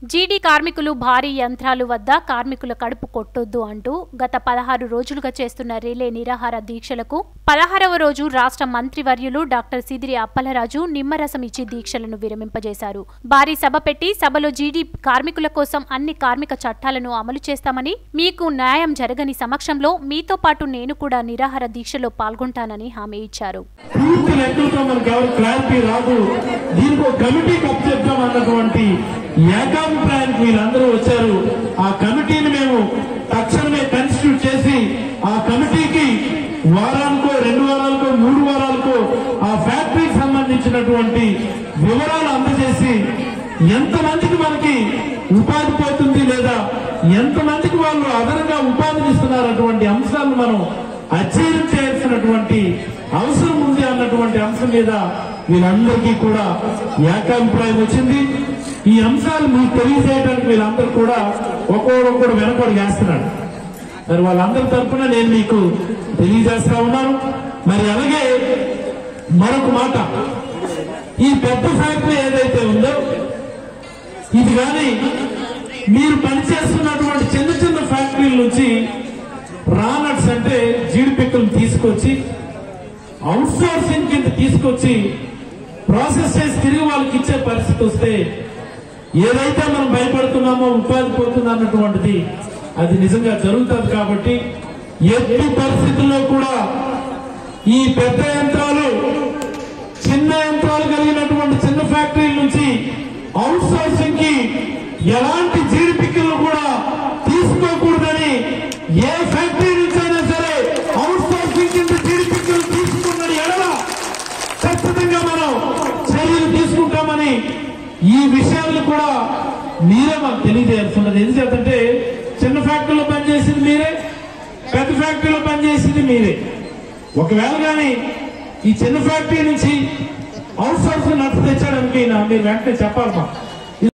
జీడీ కార్మికులు భారీ యంత్రాలు వద్ద కార్మికుల కడుపు కొట్టొద్దు అంటూ గత పదహారు రోజులుగా చేస్తున్న రిలే నిరాహార దీక్షలకు పదహారవ రోజు రాష్ట్ర మంత్రివర్యులు డాక్టర్ సిదిరి అప్పలరాజు నిమ్మరసం ఇచ్చి దీక్షలను విరమింపజేశారు భారీ సభ పెట్టి సభలో జీడీ కార్మికుల కోసం అన్ని కార్మిక చట్టాలను అమలు చేస్తామని మీకు న్యాయం జరగని సమక్షంలో మీతో పాటు నేను కూడా నిరాహార దీక్షలో పాల్గొంటానని హామీ ఇచ్చారు పూర్తి లెక్కలతో మనకు ఎవరు క్లారిటీ రాదు దీనికి ఒక కమిటీ కప్ చెప్తాం అన్నటువంటి ఏకాభిప్రాయానికి వీళ్ళందరూ వచ్చారు ఆ కమిటీని మేము తక్షణమే కన్స్టిట్యూట్ చేసి ఆ కమిటీకి వారానికో రెండు వారాలకో మూడు వారాలకో ఆ ఫ్యాక్టరీకి సంబంధించినటువంటి వివరాలు అందజేసి ఎంతమందికి మనకి ఉపాధి పోతుంది లేదా ఎంతమందికి వాళ్ళు అదనంగా ఉపాధిని ఇస్తున్నారు అటువంటి అంశాలను మనం అధ్యయనం చేయాల్సినటువంటి అవసరం ఉంది అన్నటువంటి అంశం మీద వీళ్ళందరికీ కూడా ఏకాభిప్రాయం వచ్చింది ఈ అంశాలు మీకు తెలియజేయడానికి వీళ్ళందరూ కూడా ఒక్కొక్కడు వెనకడు చేస్తున్నాడు మరి వాళ్ళందరి తరఫున నేను మీకు తెలియజేస్తా ఉన్నాను మరి అలాగే మరొక మాట ఈ పెద్ద ఫ్యాక్టరీ ఏదైతే ఉందో ఇది కానీ మీరు పనిచేస్తున్నటువంటి చిన్న చిన్న ఫ్యాక్టరీల నుంచి రానట్స్ అంటే జీడిపిక్కలు తీసుకొచ్చి అవుట్ సోర్సింగ్ కింద తీసుకొచ్చి ప్రాసెస్ చేసి తిరిగి వాళ్ళకి ఇచ్చే పరిస్థితి వస్తే ఏదైతే మనం భయపడుతున్నామో ఉపాధి పోతుంది అన్నటువంటిది అది నిజంగా జరుగుతుంది కాబట్టి ఎట్టి పరిస్థితుల్లో కూడా ఈ పెద్ద యంత్రాలు చిన్న యంత్రాలు కలిగినటువంటి చిన్న ఫ్యాక్టరీల నుంచి అవుట్ సోర్సింగ్ కి ఎలాంటి జీడిపిక్కలు కూడా తీసుకోకూడదని ఏ ఫ్యాక్టరీ నుంచి అయినా సరే అవుట్ సోర్సింగ్ కింద జీడిపిక్కలు తీసుకున్న ఎడల ఖచ్చితంగా మనం చర్యలు తీసుకుంటామని ఈ విషయాలను కూడా మీరే మాకు తెలియజేయాల్సి ఎందుకంటే చిన్న ఫ్యాక్టరీలో పనిచేసింది మీరే పెద్ద ఫ్యాక్టరీలో పనిచేసింది మీరే ఒకవేళ కానీ ఈ చిన్న ఫ్యాక్టరీ నుంచి అవుట్ సోర్స్ నట్టు తెచ్చాడనుకైనా మీరు వెంటనే చెప్పాలి మాకు